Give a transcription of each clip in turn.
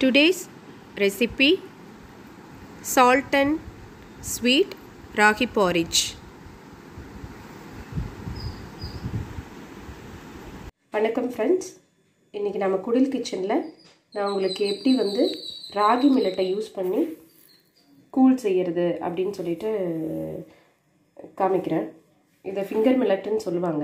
Today's recipe salt and sweet ragi porridge. வணக்கம் friends இன்றைக்கி நம்ம குடில் கிச்சனில் நான் உங்களுக்கு எப்படி வந்து ராகி மில்லட்டை யூஸ் பண்ணி கூழ் செய்கிறது அப்படின்னு சொல்லிட்டு காமிக்கிறேன் இதை ஃபிங்கர் மில்லட்டுன்னு சொல்லுவாங்க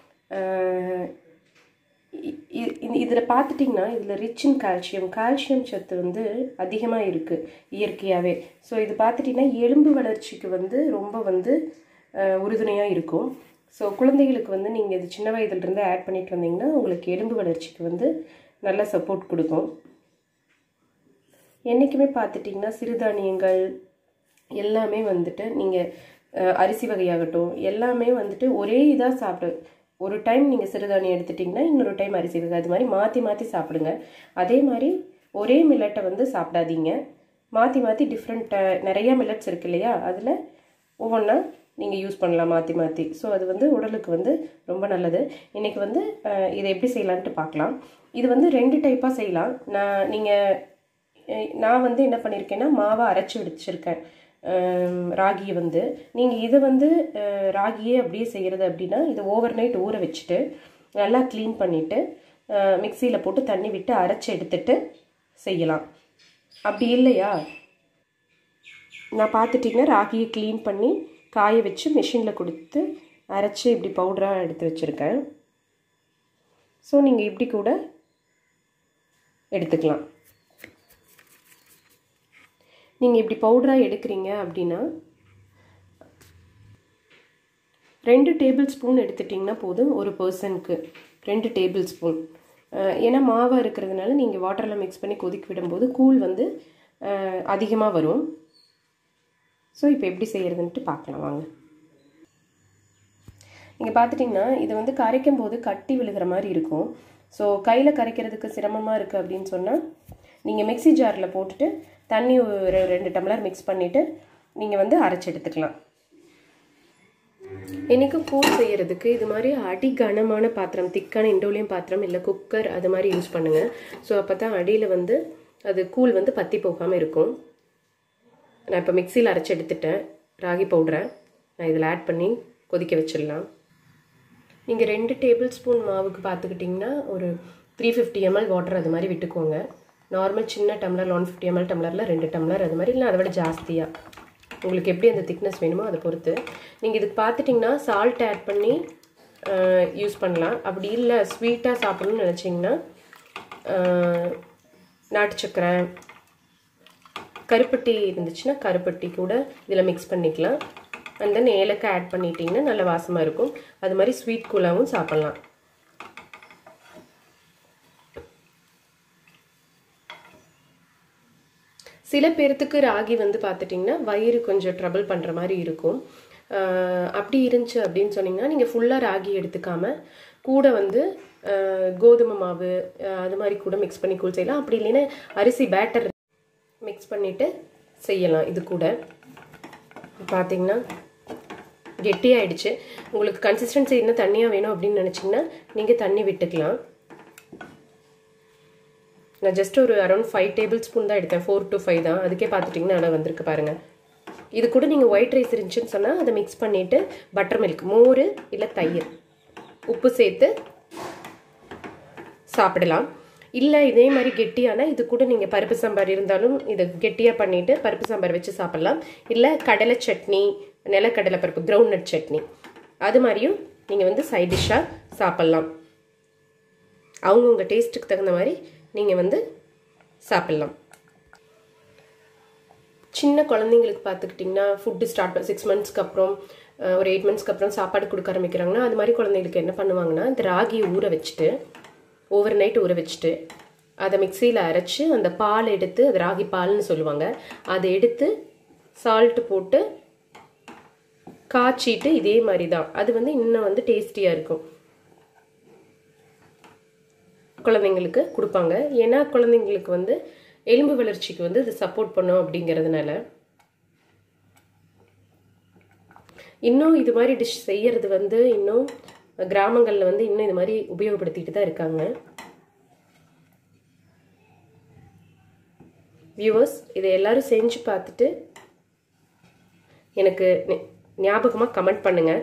இதில் பார்த்துட்டிங்கன்னா இதில் ரிச் இன் கால்சியம் கால்சியம் சத்து வந்து அதிகமாக இருக்குது இயற்கையாகவே ஸோ இது பார்த்துட்டிங்கன்னா எலும்பு வளர்ச்சிக்கு வந்து ரொம்ப வந்து உறுதுணையாக இருக்கும் ஸோ குழந்தைகளுக்கு வந்து நீங்கள் இது சின்ன வயதுலேருந்து ஆட் பண்ணிட்டு வந்தீங்கன்னா உங்களுக்கு எலும்பு வளர்ச்சிக்கு வந்து நல்ல சப்போர்ட் கொடுக்கும் என்றைக்குமே பார்த்துட்டிங்கன்னா சிறுதானியங்கள் எல்லாமே வந்துட்டு நீங்கள் அரிசி வகையாகட்டும் எல்லாமே வந்துட்டு ஒரே இதாக சாப்பிடு ஒரு டைம் நீங்கள் சிறுதானியம் எடுத்துட்டிங்கன்னா இன்னொரு டைம் அரிசி வகை அது மாதிரி மாற்றி மாற்றி சாப்பிடுங்க அதே மாதிரி ஒரே மில்லட்டை வந்து சாப்பிடாதீங்க மாற்றி மாற்றி டிஃப்ரெண்ட் நிறையா மில்லட்ஸ் இருக்கு இல்லையா அதில் ஒவ்வொன்றா நீங்கள் யூஸ் பண்ணலாம் மாற்றி மாற்றி ஸோ அது வந்து உடலுக்கு வந்து ரொம்ப நல்லது இன்றைக்கி வந்து இதை எப்படி செய்யலான்ட்டு பார்க்கலாம் இது வந்து ரெண்டு டைப்பாக செய்யலாம் நான் நீங்கள் நான் வந்து என்ன பண்ணியிருக்கேன்னா மாவை அரைச்சி வச்சுருக்கேன் ராகியை வந்து நீங்கள் இதை வந்து ராகியே அப்படியே செய்கிறது அப்படின்னா இதை ஓவர் நைட் ஊற வச்சுட்டு நல்லா க்ளீன் பண்ணிவிட்டு மிக்சியில் போட்டு தண்ணி விட்டு அரைச்சி எடுத்துட்டு செய்யலாம் அப்படி இல்லையா நான் பார்த்துட்டிங்கன்னா ராகியை க்ளீன் பண்ணி காய வச்சு மிஷினில் கொடுத்து அரைச்சி இப்படி பவுடராக எடுத்து வச்சுருக்கேன் ஸோ நீங்கள் இப்படி கூட எடுத்துக்கலாம் நீங்கள் இப்படி பவுடராக எடுக்கிறீங்க அப்படின்னா ரெண்டு டேபிள் ஸ்பூன் எடுத்துட்டிங்கன்னா போதும் ஒரு பர்சனுக்கு ரெண்டு டேபிள் ஸ்பூன் ஏன்னா மாவாக இருக்கிறதுனால நீங்கள் வாட்டரில் மிக்ஸ் பண்ணி கொதிக்க விடும்போது கூழ் வந்து அதிகமாக வரும் ஸோ இப்போ எப்படி செய்கிறதுன்ட்டு பார்க்கலாம் வாங்க நீங்கள் பார்த்துட்டிங்கன்னா இது வந்து கரைக்கும் போது கட்டி விழுகிற மாதிரி இருக்கும் ஸோ கையில் கரைக்கிறதுக்கு சிரமமாக இருக்குது அப்படின்னு சொன்னால் நீங்கள் மிக்சி ஜாரில் போட்டுட்டு தண்ணி ஒரு ரெண்டு டம்ளர் மிக்ஸ் பண்ணிவிட்டு நீங்கள் வந்து அரைச்சி எடுத்துக்கலாம் என்றைக்கும் கூழ் செய்கிறதுக்கு இது மாதிரி அடி கனமான பாத்திரம் திக்கான இண்டோலியம் பாத்திரம் இல்லை குக்கர் அது மாதிரி யூஸ் பண்ணுங்கள் ஸோ அப்போ தான் அடியில் வந்து அது கூழ் வந்து பற்றி போகாமல் இருக்கும் நான் இப்போ மிக்சியில் அரைச்சி எடுத்துட்டேன் ராகி பவுடரை நான் இதில் ஆட் பண்ணி கொதிக்க வச்சிடலாம் நீங்கள் ரெண்டு டேபிள் ஸ்பூன் மாவுக்கு பார்த்துக்கிட்டிங்கன்னா ஒரு த்ரீ ஃபிஃப்டி எம்எல் வாட்டர் அது மாதிரி விட்டுக்கோங்க நார்மல் சின்ன டம்ளர் ஒன் ஃபிஃப்டி எம்எல் டம்ளரில் ரெண்டு டம்ளர் அது மாதிரி இல்லை அதை விட ஜாஸ்தியாக உங்களுக்கு எப்படி அந்த திக்னஸ் வேணுமோ அதை பொறுத்து நீங்கள் இதுக்கு பார்த்துட்டிங்கன்னா சால்ட் ஆட் பண்ணி யூஸ் பண்ணலாம் அப்படி இல்லை ஸ்வீட்டாக சாப்பிட்ணுன்னு நினச்சிங்கன்னா நாட்டு சக்கரை கருப்பட்டி இருந்துச்சுன்னா கருப்பட்டி கூட இதில் மிக்ஸ் பண்ணிக்கலாம் அண்ட் தென் ஏலக்காய் ஆட் பண்ணிட்டீங்கன்னா நல்ல வாசமாக இருக்கும் அது மாதிரி ஸ்வீட் கூலாகவும் சாப்பிட்லாம் சில பேர்த்துக்கு ராகி வந்து பார்த்துட்டிங்கன்னா வயிறு கொஞ்சம் ட்ரபிள் பண்ணுற மாதிரி இருக்கும் அப்படி இருந்துச்சு அப்படின்னு சொன்னீங்கன்னா நீங்கள் ஃபுல்லாக ராகி எடுத்துக்காம கூட வந்து கோதுமை மாவு அது மாதிரி கூட மிக்ஸ் பண்ணி கூழ் செய்யலாம் அப்படி இல்லைன்னா அரிசி பேட்டர் மிக்ஸ் பண்ணிவிட்டு செய்யலாம் இது கூட பார்த்தீங்கன்னா கெட்டியாயிடுச்சு உங்களுக்கு கன்சிஸ்டன்சி இன்னும் தண்ணியாக வேணும் அப்படின்னு நினச்சிங்கன்னா நீங்கள் தண்ணி விட்டுக்கலாம் நான் ஜஸ்ட் ஒரு அரௌண்ட் ஃபைவ் டேபிள் ஸ்பூன் தான் எடுத்தேன் ஃபோர் டு ஃபைவ் தான் அதுக்கே பார்த்துட்டிங்கன்னா நல்லா வந்திருக்கு பாருங்கள் இது கூட நீங்கள் ஒயிட் ரைஸ் இருந்துச்சுன்னு சொன்னால் அதை மிக்ஸ் பண்ணிவிட்டு பட்டர் மில்க் மோர் இல்லை தயிர் உப்பு சேர்த்து சாப்பிடலாம் இல்லை இதே மாதிரி கெட்டியான இது கூட நீங்கள் பருப்பு சாம்பார் இருந்தாலும் இதை கெட்டியாக பண்ணிவிட்டு பருப்பு சாம்பார் வச்சு சாப்பிட்லாம் இல்லை கடலை சட்னி நிலக்கடலை பருப்பு கிரவுண்ட் நட் சட்னி அது மாதிரியும் நீங்கள் வந்து சைட் டிஷ்ஷாக சாப்பிட்லாம் அவங்கவுங்க டேஸ்ட்டுக்கு தகுந்த மாதிரி நீங்கள் வந்து சாப்பிட்லாம் சின்ன குழந்தைங்களுக்கு பார்த்துக்கிட்டிங்கன்னா ஃபுட்டு ஸ்டார்ட் சிக்ஸ் மந்த்ஸ்க்கு அப்புறம் ஒரு எயிட் மந்த்ஸ்க்கு அப்புறம் சாப்பாடு கொடுக்க ஆரம்பிக்கிறாங்கன்னா அது மாதிரி குழந்தைங்களுக்கு என்ன பண்ணுவாங்கன்னா இந்த ராகியை ஊற வச்சுட்டு ஓவர் நைட் ஊற வச்சுட்டு அதை மிக்சியில் அரைச்சி அந்த பால் எடுத்து அது ராகி பால்னு சொல்லுவாங்க அதை எடுத்து சால்ட்டு போட்டு காய்ச்சிட்டு இதே மாதிரி தான் அது வந்து இன்னும் வந்து டேஸ்டியாக இருக்கும் குழந்தைங்களுக்கு கொடுப்பாங்க ஏன்னா குழந்தைங்களுக்கு வந்து எலும்பு வளர்ச்சிக்கு வந்து இது சப்போர்ட் பண்ணும் அப்படிங்கிறதுனால இன்னும் இது மாதிரி டிஷ் செய்யறது வந்து இன்னும் கிராமங்களில் வந்து இன்னும் இது மாதிரி உபயோகப்படுத்திட்டு தான் இருக்காங்க வியூவர்ஸ் இதை எல்லாரும் செஞ்சு பார்த்துட்டு எனக்கு ஞாபகமாக கமெண்ட் பண்ணுங்கள்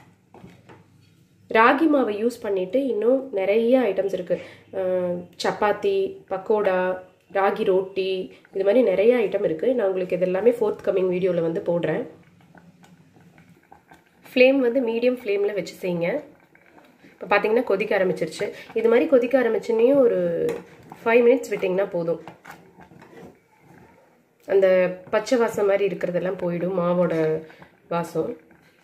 ராகி மாவை யூஸ் பண்ணிவிட்டு இன்னும் நிறைய ஐட்டம்ஸ் இருக்குது சப்பாத்தி பக்கோடா ராகி ரோட்டி இது மாதிரி நிறைய ஐட்டம் இருக்குது நான் உங்களுக்கு இது எல்லாமே ஃபோர்த் கம்மிங் வீடியோவில் வந்து போடுறேன் ஃப்ளேம் வந்து மீடியம் ஃப்ளேமில் வச்சு செய்யுங்க இப்போ பார்த்தீங்கன்னா கொதிக்க ஆரம்பிச்சிருச்சு இது மாதிரி கொதிக்க ஆரம்பிச்சுன்னையும் ஒரு ஃபைவ் மினிட்ஸ் விட்டிங்கன்னா போதும் அந்த பச்சை வாசம் மாதிரி இருக்கிறதெல்லாம் போயிடும் மாவோட வாசம்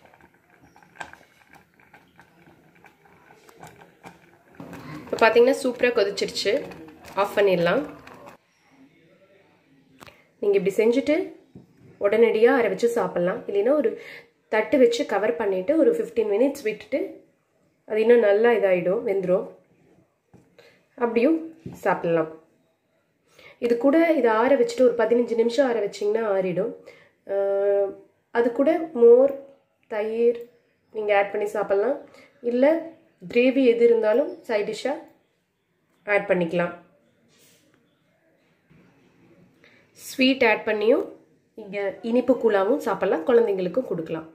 இப்போ பார்த்தீங்கன்னா சூப்பராக கொதிச்சிருச்சு ஆஃப் பண்ணிடலாம் நீங்கள் இப்படி செஞ்சுட்டு உடனடியாக அரை வச்சு சாப்பிட்லாம் இல்லைன்னா ஒரு தட்டு வச்சு கவர் பண்ணிவிட்டு ஒரு ஃபிஃப்டீன் மினிட்ஸ் விட்டுட்டு அது இன்னும் நல்லா இதாகிடும் வெந்துடும் அப்படியும் சாப்பிட்லாம் இது கூட இதை ஆற வச்சுட்டு ஒரு பதினஞ்சு நிமிஷம் ஆற வச்சிங்கன்னா ஆறிடும் அது கூட மோர் தயிர் நீங்கள் ஆட் பண்ணி சாப்பிட்லாம் இல்லை கிரேவி எது இருந்தாலும் சைட் டிஷ்ஷாக ஆட் பண்ணிக்கலாம் ஸ்வீட் ஆட் பண்ணியும் இங்கே இனிப்பு கூழாவும் சாப்பிட்லாம் குழந்தைங்களுக்கும் கொடுக்கலாம்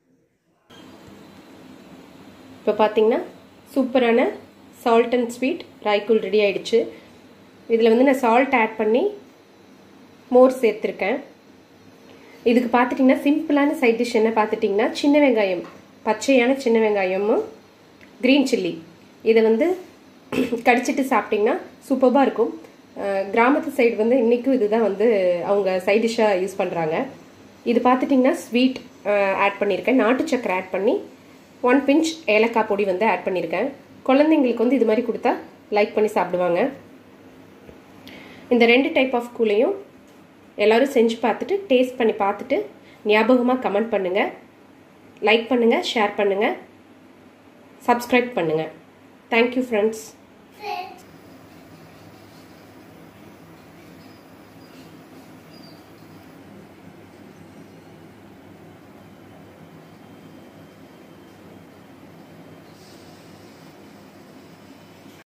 இப்போ பார்த்தீங்கன்னா சூப்பரான சால்ட் அண்ட் ஸ்வீட் ராய்க்கூல் ரெடி ஆயிடுச்சு இதில் வந்து நான் சால்ட் ஆட் பண்ணி மோர் சேர்த்துருக்கேன் இதுக்கு பார்த்துட்டிங்கன்னா சிம்பிளான சைட் டிஷ் என்ன பார்த்துட்டிங்கன்னா சின்ன வெங்காயம் பச்சையான சின்ன வெங்காயமும் க்ரீன் சில்லி இதை வந்து கடிச்சிட்டு சாப்பிட்டிங்கன்னா சூப்பராக இருக்கும் கிராமத்து சைடு வந்து இன்றைக்கும் இதுதான் வந்து அவங்க சைட் டிஷ்ஷாக யூஸ் பண்ணுறாங்க இது பார்த்துட்டிங்கன்னா ஸ்வீட் ஆட் பண்ணியிருக்கேன் நாட்டு சக்கரை ஆட் பண்ணி ஒன் பிஞ்ச் ஏலக்காய் பொடி வந்து ஆட் பண்ணியிருக்கேன் குழந்தைங்களுக்கு வந்து இது மாதிரி கொடுத்தா லைக் பண்ணி சாப்பிடுவாங்க இந்த ரெண்டு டைப் ஆஃப் கூலையும் எல்லோரும் செஞ்சு பார்த்துட்டு டேஸ்ட் பண்ணி பார்த்துட்டு ஞாபகமாக கமெண்ட் பண்ணுங்கள் லைக் பண்ணுங்கள் ஷேர் பண்ணுங்கள் சப்ஸ்கிரைப் பண்ணுங்கள் தேங்க்யூ ஃப்ரெண்ட்ஸ்